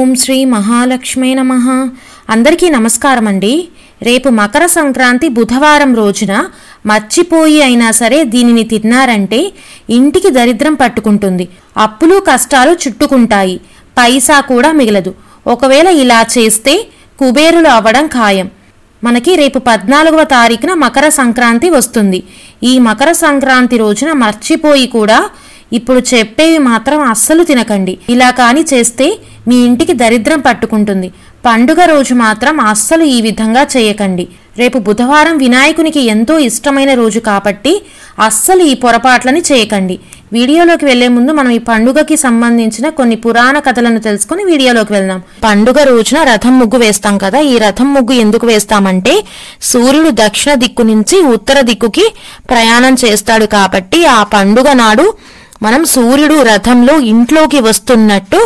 ఓం శ్రీ మహాలక్ష్మే నమ అందరికీ నమస్కారం అండి రేపు మకర సంక్రాంతి బుధవారం రోజున మర్చిపోయి అయినా సరే దీనిని తిన్నారంటే ఇంటికి దరిద్రం పట్టుకుంటుంది అప్పులు కష్టాలు చుట్టుకుంటాయి పైసా కూడా మిగలదు ఒకవేళ ఇలా చేస్తే కుబేరులు అవ్వడం ఖాయం మనకి రేపు పద్నాలుగవ తారీఖున మకర సంక్రాంతి వస్తుంది ఈ మకర సంక్రాంతి రోజున మర్చిపోయి కూడా ఇప్పుడు చెప్పేవి మాత్రం అస్సలు తినకండి ఇలా కాని చేస్తే మీ ఇంటికి దరిద్రం పట్టుకుంటుంది పండుగ రోజు మాత్రం అస్సలు ఈ విధంగా చేయకండి రేపు బుధవారం వినాయకునికి ఎంతో ఇష్టమైన రోజు కాబట్టి అస్సలు ఈ పొరపాట్లని చేయకండి వీడియోలోకి వెళ్లే ముందు మనం ఈ పండుగకి సంబంధించిన కొన్ని పురాణ కథలను తెలుసుకుని వీడియోలోకి వెళ్దాం పండుగ రోజున రథం ముగ్గు వేస్తాం కదా ఈ రథం ముగ్గు ఎందుకు వేస్తామంటే సూర్యుడు దక్షిణ దిక్కు నుంచి ఉత్తర దిక్కుకి ప్రయాణం చేస్తాడు కాబట్టి ఆ పండుగ నాడు మనం సూర్యుడు రథంలో ఇంట్లోకి వస్తున్నట్టు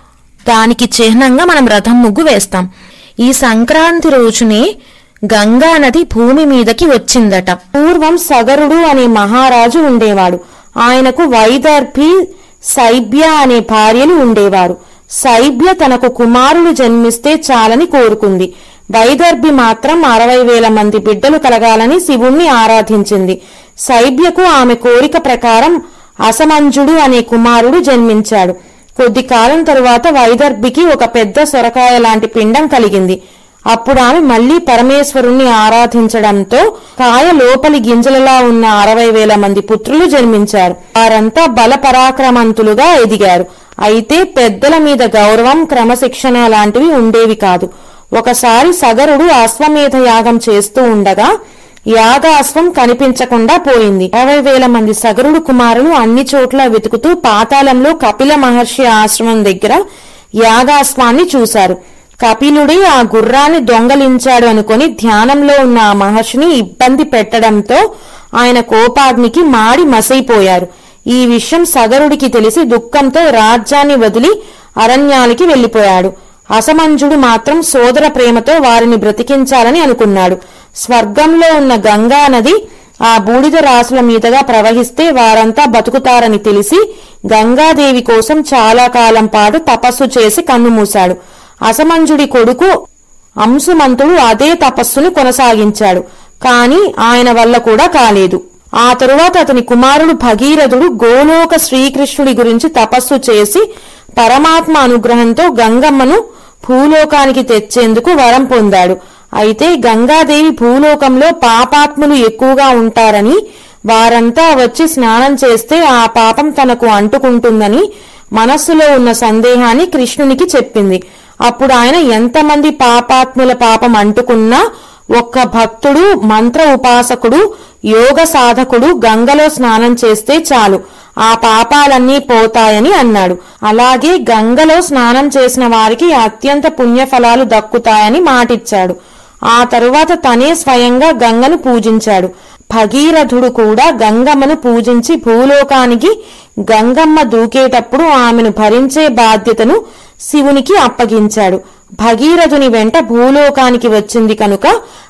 దానికి చిహ్నంగా మనం రథం ముగ్గు వేస్తాం ఈ సంక్రాంతి రోజునే గంగా నది భూమి మీదకి వచ్చిందట పూర్వం సగరుడు అనే మహారాజు ఉండేవాడు ఆయనకు వైదర్భి సైబ్య అనే భార్యలు ఉండేవారు సైబ్య తనకు కుమారుడు జన్మిస్తే చాలని కోరుకుంది వైదర్భి మాత్రం అరవై వేల మంది బిడ్డలు కలగాలని శివుణ్ణి ఆరాధించింది సైబ్యకు ఆమె కోరిక ప్రకారం అసమంజుడు అనే కుమారుడు జన్మించాడు కొద్ది కాలం తరువాత వైదర్భికి ఒక పెద్ద సొరకాయ లాంటి పిండం కలిగింది అప్పుడు ఆమె మళ్లీ పరమేశ్వరుణ్ణి ఆరాధించడంతో కాయ లోపలి గింజలలా ఉన్న అరవై వేల మంది పుత్రులు జన్మించారు వారంతా బల పరాక్రమంతులుగా ఎదిగారు అయితే పెద్దల మీద గౌరవం క్రమశిక్షణ లాంటివి ఉండేవి కాదు ఒకసారి సగరుడు అశ్వమేధ యాగం చేస్తూ ఉండగా యాగాశ్వం కనిపించకుండా పోయింది అరవై వేల మంది సగరుడు కుమారులు అన్ని చోట్ల వెతుకుతూ పాతాళంలో కపిల మహర్షి ఆశ్రమం దగ్గర యాగాశ్వాన్ని చూశారు కపిలుడి ఆ గుర్రాన్ని దొంగలించాడు అనుకొని ధ్యానంలో ఉన్న ఆ మహర్షిని ఇబ్బంది పెట్టడంతో ఆయన కోపాగ్నికి మాడి మసైపోయారు ఈ విషయం సగరుడికి తెలిసి దుఃఖంతో రాజ్యాన్ని వదిలి అరణ్యానికి వెళ్లిపోయాడు అసమంజుడు మాత్రం సోదర ప్రేమతో వారిని బ్రతికించాలని అనుకున్నాడు స్వర్గంలో ఉన్న గంగా నది ఆ బూడిద రాసుల మీదుగా ప్రవహిస్తే వారంతా బతుకుతారని తెలిసి గంగాదేవి కోసం చాలా కాలం పాటు తపస్సు చేసి కన్నుమూశాడు అసమంజుడి కొడుకు అంశుమంతుడు అదే తపస్సును కొనసాగించాడు కాని ఆయన వల్ల కూడా కాలేదు ఆ తరువాత అతని కుమారుడు భగీరథుడు గోలోక శ్రీకృష్ణుడి గురించి తపస్సు చేసి పరమాత్మ అనుగ్రహంతో గంగమ్మను భూలోకానికి తెచ్చేందుకు వరం పొందాడు అయితే గంగాదేవి భూలోకంలో పాపాత్ములు ఎక్కువగా ఉంటారని వారంతా వచ్చి స్నానం చేస్తే ఆ పాపం తనకు అంటుకుంటుందని మనస్సులో ఉన్న సందేహాన్ని కృష్ణునికి చెప్పింది అప్పుడు ఆయన ఎంతమంది పాపాత్ముల పాపం అంటుకున్నా ఒక్క భక్తుడు మంత్ర ఉపాసకుడు యోగ సాధకుడు గంగలో స్నానం చేస్తే చాలు ఆ పాపాలన్నీ పోతాయని అన్నాడు అలాగే గంగలో స్నానం చేసిన వారికి అత్యంత పుణ్యఫలాలు దక్కుతాయని మాటిచ్చాడు ఆ తరువాత తనే స్వయంగా గంగను పూజించాడు భగీరథుడు కూడా గంగమ్మను పూజించి భూలోకానికి గంగమ్మ దూకేటప్పుడు ఆమెను భరించే బాధ్యతను శివునికి అప్పగించాడు భగీరథుని వెంట భూలోకానికి వచ్చింది కనుక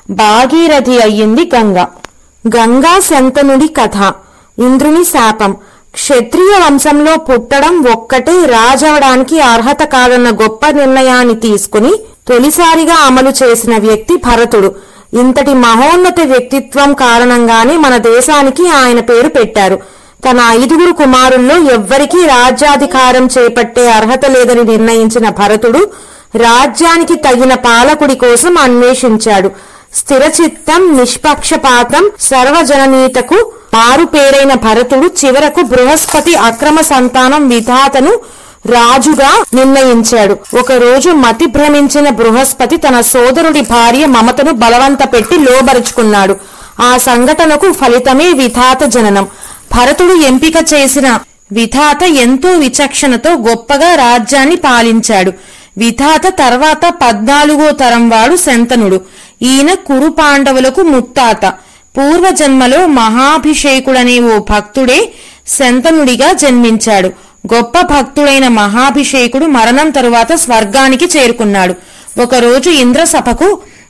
భాగీరథి అయ్యింది గంగ గంగా శంతనుడి కథ ఇంద్రుని శాపం క్షత్రియ వంశంలో పుట్టడం ఒక్కటే రాజవడానికి అర్హత కాదన్న గొప్ప నిర్ణయాన్ని తీసుకుని తొలిసారిగా అమలు చేసిన వ్యక్తి భరతుడు ఇంతటి మహోన్నత వ్యక్తిత్వం కారణంగానే మన దేశానికి ఆయన పేరు పెట్టారు తన ఐదుగురు కుమారుల్లో ఎవ్వరికీ రాజ్యాధికారం చేపట్టే అర్హత లేదని నిర్ణయించిన భరతుడు రాజ్యానికి తగిన పాలకుడి కోసం అన్వేషించాడు స్థిరచిత్తం నిష్పక్షపాతం సర్వజననీతకు మారు పేరైన భరతుడు చివరకు బృహస్పతి అక్రమ సంతానం విధాతను రాజుగా నిర్ణయించాడు ఒక రోజు మతి భ్రమించిన బృహస్పతి తన సోదరుడి భార్య మమతను బలవంత పెట్టి లోబరుచుకున్నాడు ఆ సంఘటనకు ఫలితమే విధాత జననం భరతుడు ఎంపిక చేసిన విధాత ఎంతో విచక్షణతో గొప్పగా రాజ్యాన్ని పాలించాడు విధాత తర్వాత పద్నాలుగో తరం వాడు శంతనుడు ఈయన కురు పాండవులకు ముత్తాత పూర్వజన్మలో మహాభిషేకుడనే ఓ భక్తుడే శంతనుడిగా జన్మించాడు గొప్ప భక్తుడైన మహాభిషేకుడు మరణం తరువాత స్వర్గానికి చేరుకున్నాడు ఒకరోజు ఇంద్రసభకు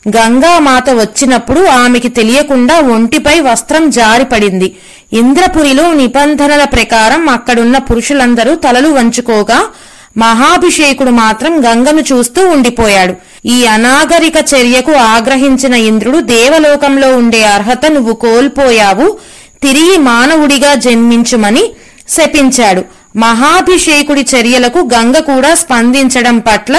గంగామాత వచ్చినప్పుడు ఆమెకి తెలియకుండా ఒంటిపై వస్త్రం జారిపడింది ఇంద్రపురిలో నిబంధనల ప్రకారం అక్కడున్న పురుషులందరూ తలలు వంచుకోగా మహాభిషేకుడు మాత్రం గంగను చూస్తూ ఉండిపోయాడు ఈ అనాగరిక చర్యకు ఆగ్రహించిన ఇంద్రుడు దేవలోకంలో ఉండే అర్హత నువ్వు కోల్పోయావు తిరిగి మానవుడిగా జన్మించుమని శపించాడు మహాభిషేకుడి చర్యలకు గంగ కూడా స్పందించడం పట్ల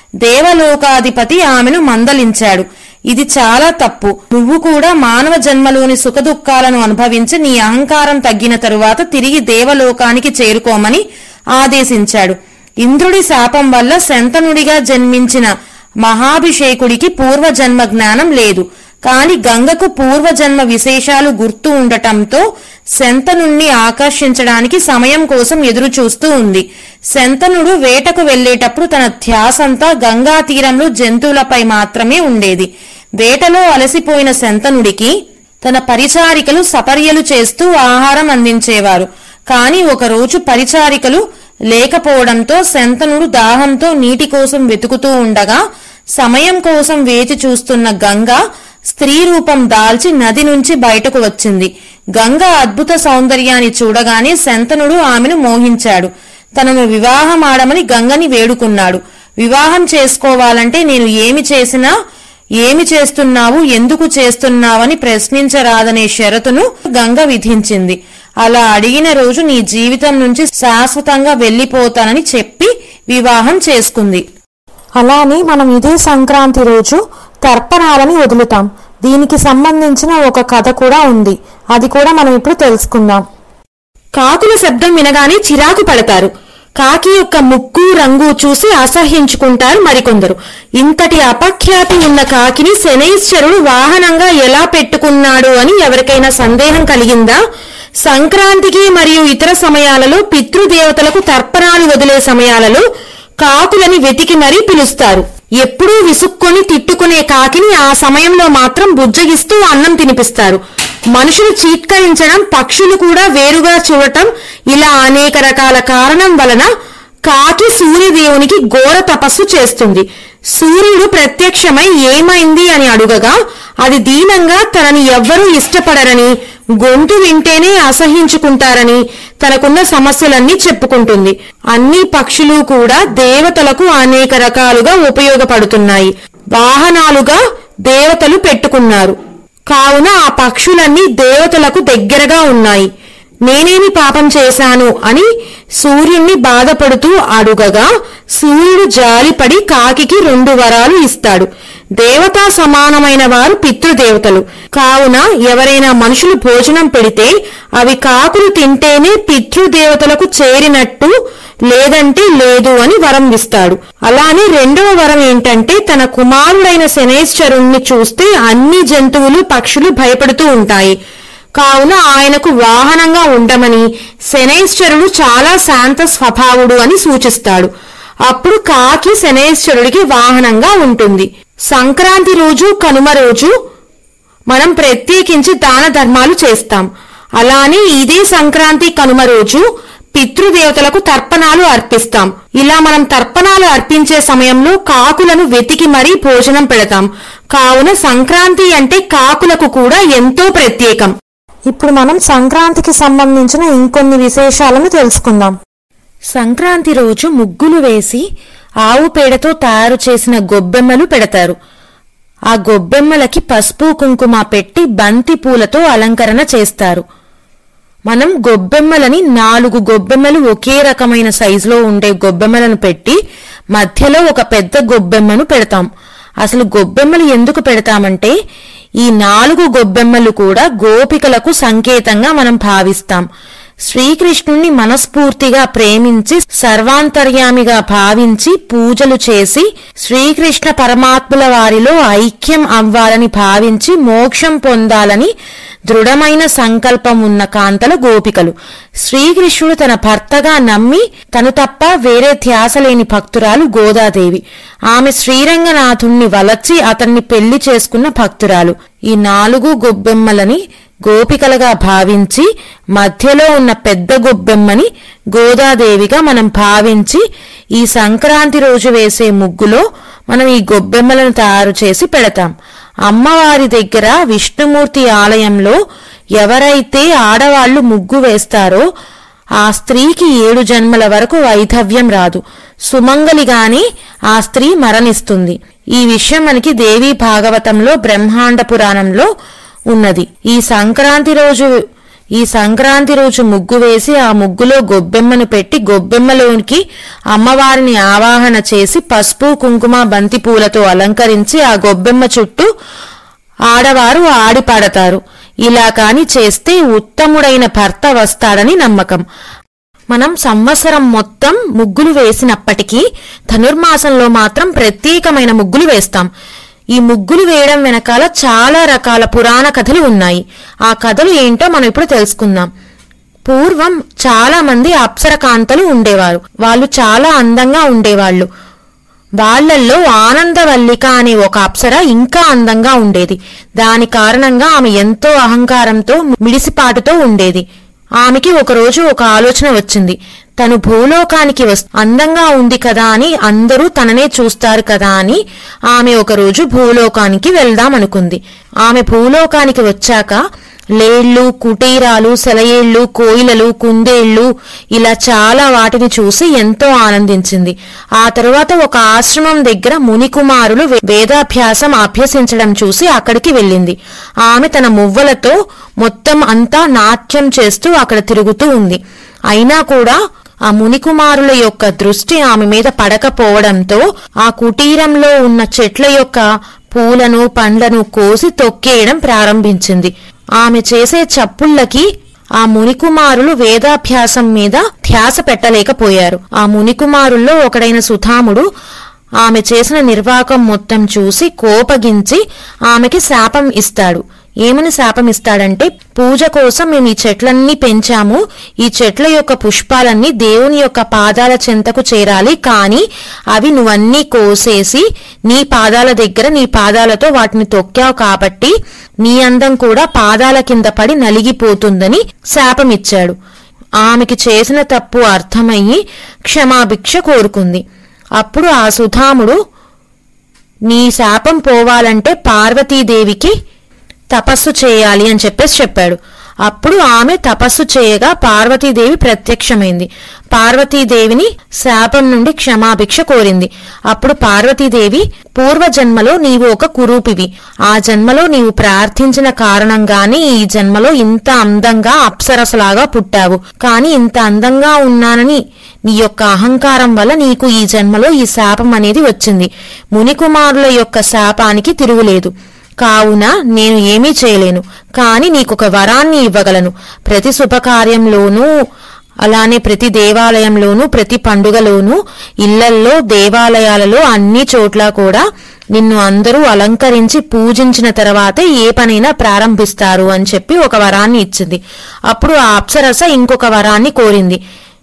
దేవలోకాధిపతి ఆమెను మందలించాడు ఇది చాలా తప్పు నువ్వు కూడా మానవ జన్మలోని సుఖదుఖాలను అనుభవించి నీ అహంకారం తగ్గిన తరువాత తిరిగి దేవలోకానికి చేరుకోమని ఆదేశించాడు ఇంద్రుడి శాపం వల్ల శంతనుడిగా జన్మించిన మహాభిషేకుడికి పూర్వజన్మ జ్ఞానం లేదు కాని గంగకు పూర్వజన్మ విశేషాలు గుర్తు ఉండటంతో శంతనుణ్ణి ఆకర్షించడానికి సమయం కోసం ఎదురు చూస్తూ ఉంది శంతనుడు వేటకు వెళ్లేటప్పుడు తన ధ్యాసంతా గంగా తీరంలో జంతువులపై మాత్రమే ఉండేది వేటలో అలసిపోయిన శంతనుడికి తన పరిచారికలు సపర్యలు చేస్తూ ఆహారం అందించేవారు కాని ఒకరోజు పరిచారికలు లేకపోవడంతో శంతనుడు దాహంతో నీటి కోసం వెతుకుతూ ఉండగా సమయం కోసం వేచి చూస్తున్న గంగ స్త్రీ రూపం దాల్చి నది నుంచి బయటకు వచ్చింది గంగ అద్భుత సౌందర్యాన్ని చూడగానే శంతనుడు ఆమెను మోహించాడు తనను వివాహమాడమని గంగని వేడుకున్నాడు వివాహం చేసుకోవాలంటే నేను ఏమి చేసినా ఏమి చేస్తున్నావు ఎందుకు చేస్తున్నావని ప్రశ్నించరాదనే షరతును గంగ విధించింది అలా అడిగిన రోజు నీ జీవితం నుంచి శాశ్వతంగా వెళ్లిపోతానని చెప్పి వివాహం చేసుకుంది అలానే మనం ఇదే సంక్రాంతి రోజు తర్పణాలని వదులుతాం దీనికి సంబంధించిన ఒక కథ కూడా ఉంది అది కూడా మనం ఇప్పుడు తెలుసుకుందాం కాకుల శబ్దం వినగానే చిరాకు పడతారు కాకి యొక్క ముక్కు రంగు చూసి అసహ్యించుకుంటారు మరికొందరు ఇంతటి అపఖ్యాతి ఉన్న కాకిని శనైశ్వరుడు వాహనంగా ఎలా పెట్టుకున్నాడు అని ఎవరికైనా సందేహం కలిగిందా సంక్రాంతికి మరియు ఇతర సమయాలలో పితృదేవతలకు తర్పణాలు వదిలే సమయాలలో కాకులని వెతికి మరీ పిలుస్తారు ఎప్పుడూ విసుక్కొని తిట్టుకునే కాకిని ఆ సమయంలో మాత్రం బుజ్జగిస్తూ అన్నం తినిపిస్తారు మనుషులు చీత్కరించడం పక్షులు కూడా వేరుగా చూడటం ఇలా అనేక రకాల కారణం వలన కాకి సూర్యదేవునికి ఘోర తపస్సు చేస్తుంది సూర్యుడు ప్రత్యక్షమై ఏమైంది అని అడుగగా అది దీనంగా తనని ఎవ్వరూ ఇష్టపడరని గొంతు వింటేనే అసహించుకుంటారని తనకున్న సమస్యలన్నీ చెప్పుకుంటుంది అన్ని పక్షులు కూడా దేవతలకు అనేక రకాలుగా ఉపయోగపడుతున్నాయి వాహనాలుగా దేవతలు పెట్టుకున్నారు కావున ఆ పక్షులన్నీ దేవతలకు దగ్గరగా ఉన్నాయి నేనేమి పాపం చేశాను అని సూర్యుణ్ణి బాధపడుతూ అడుగగా సూర్యుడు జాలిపడి కాకికి రెండు వరాలు ఇస్తాడు దేవతా సమానమైన వారు పితృదేవతలు కావున ఎవరైనా మనుషులు భోజనం పెడితే అవి కాకులు తింటేనే పితృదేవతలకు చేరినట్టు లేదంటే లేదు అని వరం ఇస్తాడు అలానే రెండవ వరం ఏంటంటే తన కుమారుడైన శనేశ్వరుణ్ణి చూస్తే అన్ని జంతువులు పక్షులు భయపడుతూ ఉంటాయి కావున ఆయనకు వాహనంగా ఉండమని శనేశ్వరుడు చాలా శాంత స్వభావుడు అని సూచిస్తాడు అప్పుడు కాకి శనేశ్వరుడికి వాహనంగా ఉంటుంది సంక్రాంతి రోజు కనుమ రోజు మనం ప్రత్యేకించి దాన ధర్మాలు చేస్తాం అలానే ఇదే సంక్రాంతి కనుమ రోజు పితృదేవతలకు తర్పణాలు అర్పిస్తాం ఇలా మనం తర్పణాలు అర్పించే సమయంలో కాకులను వెతికి మరీ భోజనం పెడతాం కావున సంక్రాంతి అంటే కాకులకు కూడా ఎంతో ప్రత్యేకం ఇప్పుడు మనం సంక్రాంతికి సంబంధించిన ఇంకొన్ని విశేషాలను తెలుసుకుందాం సంక్రాంతి రోజు ముగ్గులు వేసి ఆవు పేడతో తయారు చేసిన గొబ్బెమ్మలు పెడతారు ఆ గొబ్బెమ్మలకి పసుపు కుంకుమ పెట్టి బంతి పూలతో అలంకరణ చేస్తారు మనం గొబ్బెమ్మలని నాలుగు గొబ్బెమ్మలు ఒకే రకమైన సైజులో ఉండే గొబ్బెమ్మలను పెట్టి మధ్యలో ఒక పెద్ద గొబ్బెమ్మను పెడతాం అసలు గొబ్బెమ్మలు ఎందుకు పెడతామంటే ఈ నాలుగు గొబ్బెమ్మలు కూడా గోపికలకు సంకేతంగా మనం భావిస్తాం శ్రీకృష్ణుణ్ణి మనస్ఫూర్తిగా ప్రేమించి సర్వాంతర్యామిగా భావించి పూజలు చేసి శ్రీకృష్ణ పరమాత్ముల వారిలో ఐక్యం అవ్వాలని భావించి మోక్షం పొందాలని దృఢమైన సంకల్పం ఉన్న కాంతల గోపికలు శ్రీకృష్ణుడు తన భర్తగా నమ్మి తను తప్ప వేరే ధ్యాస లేని భక్తురాలు గోదాదేవి ఆమె శ్రీరంగనాథుణ్ణి వలచి అతన్ని పెళ్లి చేసుకున్న భక్తురాలు ఈ నాలుగు గొబ్బెమ్మలని గోపికలుగా భావించి మధ్యలో ఉన్న పెద్ద గొబ్బెమ్మని గోదాదేవిగా మనం భావించి ఈ సంక్రాంతి రోజు వేసే ముగ్గులో మనం ఈ గొబ్బెమ్మలను తయారు చేసి పెడతాం అమ్మవారి దగ్గర విష్ణుమూర్తి ఆలయంలో ఎవరైతే ఆడవాళ్లు ముగ్గు వేస్తారో ఆ స్త్రీకి ఏడు జన్మల వరకు వైధవ్యం రాదు సుమంగలిగాని ఆ స్త్రీ మరణిస్తుంది ఈ విషయం మనకి దేవి భాగవతంలో బ్రహ్మాండ పురాణంలో ఉన్నది ఈ సంక్రాంతి రోజు ఈ సంక్రాంతి రోజు ముగ్గు వేసి ఆ ముగ్గులో గొబ్బెమ్మను పెట్టి గొబ్బెమ్మలోనికి అమ్మవారిని ఆవాహన చేసి పసుపు కుంకుమ బంతి పూలతో అలంకరించి ఆ గొబ్బెమ్మ చుట్టూ ఆడవారు ఆడి పాడతారు ఇలా కాని చేస్తే ఉత్తముడైన భర్త వస్తాడని నమ్మకం మనం సంవత్సరం మొత్తం ముగ్గులు వేసినప్పటికీ ధనుర్మాసంలో మాత్రం ప్రత్యేకమైన ముగ్గులు వేస్తాం ఈ ముగ్గులు వేయడం వెనకాల చాలా రకాల పురాణ కథలు ఉన్నాయి ఆ కథలు ఏంటో మనం ఇప్పుడు తెలుసుకుందాం పూర్వం చాలా మంది అప్సరకాంతలు ఉండేవారు వాళ్ళు చాలా అందంగా ఉండేవాళ్ళు వాళ్ళల్లో ఆనందవల్లిక అనే ఒక అప్సర ఇంకా అందంగా ఉండేది దాని కారణంగా ఆమె ఎంతో అహంకారంతో మిడిసిపాటుతో ఉండేది ఆమెకి ఒకరోజు ఒక ఆలోచన వచ్చింది తను భూలోకానికి వస్ అందంగా ఉంది కదా అని అందరూ తననే చూస్తారు కదా అని ఆమె ఒకరోజు భూలోకానికి వెళ్దాం అనుకుంది ఆమె భూలోకానికి వచ్చాక లేళ్లు కుటీరాలు సెలయేళ్లు కోయిలలు కుందేళ్లు ఇలా చాలా వాటిని చూసి ఎంతో ఆనందించింది ఆ తరువాత ఒక ఆశ్రమం దగ్గర మునికుమారులు వే- వేదాభ్యాసం అభ్యసించడం చూసి అక్కడికి వెళ్ళింది ఆమె తన మువ్వలతో మొత్తం అంతా నాట్యం చేస్తూ అక్కడ తిరుగుతూ ఉంది అయినా కూడా ఆ మునికుమారుల యొక్క దృష్టి ఆమె మీద పడకపోవడంతో ఆ కుటీరంలో ఉన్న చెట్ల యొక్క పూలను పండ్లను కోసి తొక్కేయడం ప్రారంభించింది ఆమె చేసే చప్పుళ్ళకి ఆ మునికుమారులు వేదాభ్యాసం మీద ధ్యాస పెట్టలేకపోయారు ఆ మునికుమారుల్లో ఒకడైన సుధాముడు ఆమె చేసిన నిర్వాకం మొత్తం చూసి కోపగించి ఆమెకి శాపం ఇస్తాడు ఏమని శాపం ఇస్తాడంటే పూజ కోసం మేము ఈ చెట్లన్నీ పెంచాము ఈ చెట్ల యొక్క పుష్పాలన్నీ దేవుని యొక్క పాదాల చెంతకు చేరాలి కానీ అవి నువ్వన్నీ కోసేసి నీ పాదాల దగ్గర నీ పాదాలతో వాటిని తొక్కావు కాబట్టి నీ అందం కూడా పాదాల కింద పడి నలిగిపోతుందని శాపమిచ్చాడు ఆమెకి చేసిన తప్పు అర్థమయ్యి క్షమాభిక్ష కోరుకుంది అప్పుడు ఆ సుధాముడు నీ శాపం పోవాలంటే పార్వతీదేవికి తపస్సు చేయాలి అని చెప్పేసి చెప్పాడు అప్పుడు ఆమె తపస్సు చేయగా పార్వతీదేవి ప్రత్యక్షమైంది పార్వతీదేవిని శాపం నుండి క్షమాభిక్ష కోరింది అప్పుడు పార్వతీదేవి పూర్వజన్మలో నీవు ఒక కురూపివి ఆ జన్మలో నీవు ప్రార్థించిన కారణంగానే ఈ జన్మలో ఇంత అందంగా అప్సరసలాగా పుట్టావు కాని ఇంత అందంగా ఉన్నానని నీ యొక్క అహంకారం వల్ల నీకు ఈ జన్మలో ఈ శాపం అనేది వచ్చింది మునికుమారుల యొక్క శాపానికి తిరుగులేదు కావున నేను ఏమీ చేయలేను కాని నీకొక వరాన్ని ఇవ్వగలను ప్రతి శుభకార్యంలోనూ అలానే ప్రతి దేవాలయంలోనూ ప్రతి పండుగలోనూ ఇళ్లల్లో దేవాలయాలలో అన్ని చోట్ల కూడా నిన్ను అందరూ అలంకరించి పూజించిన తర్వాతే ఏ పనైనా ప్రారంభిస్తారు అని చెప్పి ఒక వరాన్ని ఇచ్చింది అప్పుడు ఆ అప్సరస ఇంకొక వరాన్ని కోరింది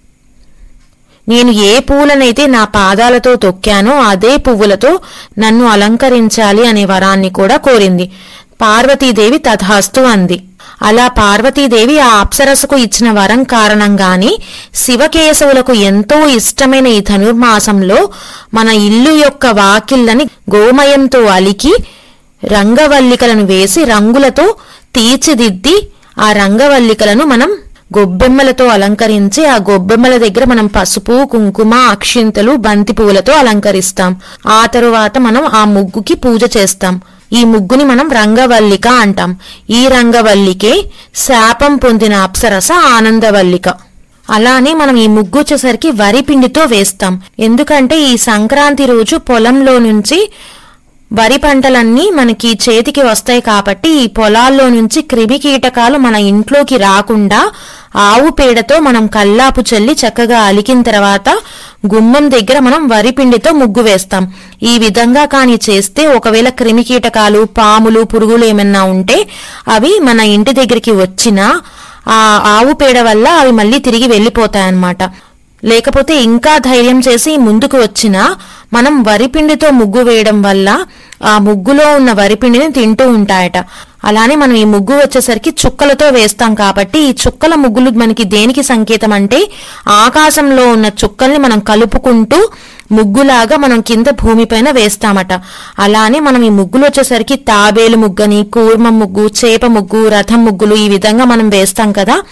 నేను ఏ పూలనైతే నా పాదాలతో తొక్కానో అదే పువ్వులతో నన్ను అలంకరించాలి అనే వరాన్ని కూడా కోరింది పార్వతీదేవి తథాస్తు అంది అలా పార్వతీదేవి ఆ అప్సరసకు ఇచ్చిన వరం కారణంగానే శివకేశవులకు ఎంతో ఇష్టమైన ఈ ధనుర్మాసంలో మన ఇల్లు యొక్క వాకిళ్ళని గోమయంతో అలికి రంగవల్లికలను వేసి రంగులతో తీర్చిదిద్ది ఆ రంగవల్లికలను మనం గొబ్బెమ్మలతో అలంకరించి ఆ గొబ్బెమ్మల దగ్గర మనం పసుపు కుంకుమ అక్షింతలు బంతి పువ్వులతో అలంకరిస్తాం ఆ తరువాత మనం ఆ ముగ్గుకి పూజ చేస్తాం ఈ ముగ్గుని మనం రంగవల్లిక అంటాం ఈ రంగవల్లికే శాపం పొందిన అప్సరస ఆనందవల్లిక అలానే మనం ఈ ముగ్గు వచ్చేసరికి వరి పిండితో వేస్తాం ఎందుకంటే ఈ సంక్రాంతి రోజు పొలంలో నుంచి వరి పంటలన్నీ మనకి చేతికి వస్తాయి కాబట్టి ఈ పొలాల్లో నుంచి క్రిమి కీటకాలు మన ఇంట్లోకి రాకుండా ఆవు పేడతో మనం కల్లాపు చల్లి చక్కగా అలికిన తర్వాత గుమ్మం దగ్గర మనం వరి పిండితో ముగ్గు వేస్తాం ఈ విధంగా కాని చేస్తే ఒకవేళ క్రిమి కీటకాలు పాములు పురుగులు ఏమన్నా ఉంటే అవి మన ఇంటి దగ్గరికి వచ్చినా ఆ ఆవు పేడ వల్ల అవి మళ్ళీ తిరిగి వెళ్ళిపోతాయన్నమాట లేకపోతే ఇంకా ధైర్యం చేసి ముందుకు వచ్చినా మనం వరిపిండితో ముగ్గు వేయడం వల్ల ఆ ముగ్గులో ఉన్న వరిపిండిని తింటూ ఉంటాయట అలానే మనం ఈ ముగ్గు వచ్చేసరికి చుక్కలతో వేస్తాం కాబట్టి ఈ చుక్కల ముగ్గులు మనకి దేనికి సంకేతం అంటే ఆకాశంలో ఉన్న చుక్కల్ని మనం కలుపుకుంటూ ముగ్గులాగా మనం కింద భూమిపైన వేస్తామట అలానే మనం ఈ ముగ్గులు వచ్చేసరికి తాబేలు ముగ్గని కూర్మ ముగ్గు చేప ముగ్గు రథం ముగ్గులు ఈ విధంగా మనం వేస్తాం కదా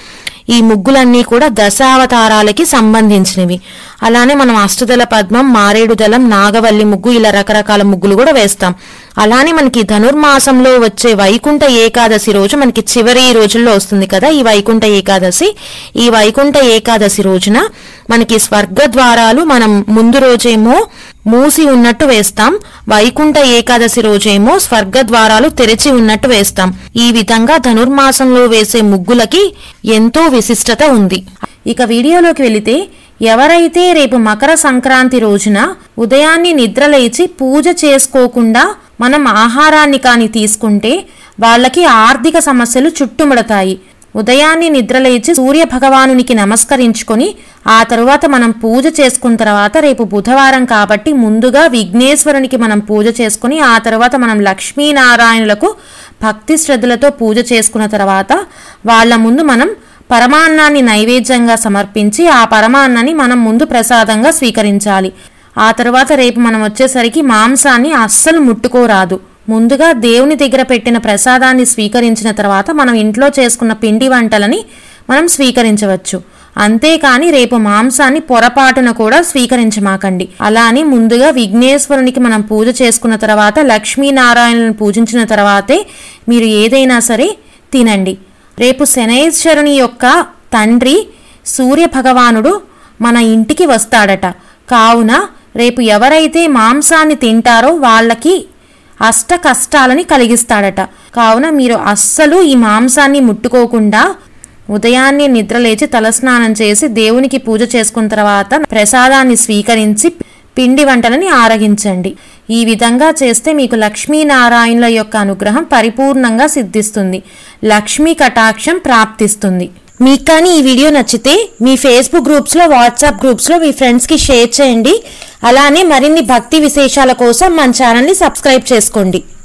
ఈ ముగ్గులన్నీ కూడా దశావతారాలకి సంబంధించినవి అలానే మనం అష్టదళ పద్మం మారేడు దళం నాగవల్లి ముగ్గు ఇలా రకరకాల ముగ్గులు కూడా వేస్తాం అలానే మనకి ధనుర్మాసంలో వచ్చే వైకుంఠ ఏకాదశి రోజు మనకి చివరి రోజుల్లో వస్తుంది కదా ఈ వైకుంఠ ఏకాదశి ఈ వైకుంఠ ఏకాదశి రోజున మనకి స్వర్గ ద్వారాలు మనం ముందు రోజేమో మూసి ఉన్నట్టు వేస్తాం వైకుంఠ ఏకాదశి రోజేమో స్వర్గ ద్వారాలు తెరిచి ఉన్నట్టు వేస్తాం ఈ విధంగా ధనుర్మాసంలో వేసే ముగ్గులకి ఎంతో విశిష్టత ఉంది ఇక వీడియోలోకి వెళితే ఎవరైతే రేపు మకర సంక్రాంతి రోజున ఉదయాన్నే నిద్రలేచి పూజ చేసుకోకుండా మనం ఆహారాన్ని కాని తీసుకుంటే వాళ్ళకి ఆర్థిక సమస్యలు చుట్టుముడతాయి ఉదయాన్నే నిద్రలేచి సూర్య భగవానునికి నమస్కరించుకొని ఆ తరువాత మనం పూజ చేసుకున్న తర్వాత రేపు బుధవారం కాబట్టి ముందుగా విఘ్నేశ్వరునికి మనం పూజ చేసుకుని ఆ తర్వాత మనం లక్ష్మీనారాయణులకు భక్తి శ్రద్ధలతో పూజ చేసుకున్న తర్వాత వాళ్ళ ముందు మనం పరమాన్నాన్ని నైవేద్యంగా సమర్పించి ఆ పరమాన్నాన్ని మనం ముందు ప్రసాదంగా స్వీకరించాలి ఆ తర్వాత రేపు మనం వచ్చేసరికి మాంసాన్ని అస్సలు ముట్టుకోరాదు ముందుగా దేవుని దగ్గర పెట్టిన ప్రసాదాన్ని స్వీకరించిన తర్వాత మనం ఇంట్లో చేసుకున్న పిండి వంటలని మనం స్వీకరించవచ్చు అంతేకాని రేపు మాంసాన్ని పొరపాటున కూడా స్వీకరించమాకండి అలా అని ముందుగా విఘ్నేశ్వరునికి మనం పూజ చేసుకున్న తర్వాత లక్ష్మీనారాయణను పూజించిన తర్వాతే మీరు ఏదైనా సరే తినండి రేపు శనైశ్వరుని యొక్క తండ్రి సూర్య భగవానుడు మన ఇంటికి వస్తాడట కావున రేపు ఎవరైతే మాంసాన్ని తింటారో వాళ్ళకి అష్ట కష్టాలని కలిగిస్తాడట కావున మీరు అస్సలు ఈ మాంసాన్ని ముట్టుకోకుండా ఉదయాన్నే నిద్రలేచి తలస్నానం చేసి దేవునికి పూజ చేసుకున్న తర్వాత ప్రసాదాన్ని స్వీకరించి పిండి వంటలని ఆరగించండి ఈ విధంగా చేస్తే మీకు లక్ష్మీనారాయణుల యొక్క అనుగ్రహం పరిపూర్ణంగా సిద్ధిస్తుంది లక్ష్మీ కటాక్షం ప్రాప్తిస్తుంది మీకు కానీ ఈ వీడియో నచ్చితే మీ ఫేస్బుక్ గ్రూప్స్లో వాట్సాప్ గ్రూప్స్లో మీ ఫ్రెండ్స్కి షేర్ చేయండి అలానే మరిన్ని భక్తి విశేషాల కోసం మన ఛానల్ని సబ్స్క్రైబ్ చేసుకోండి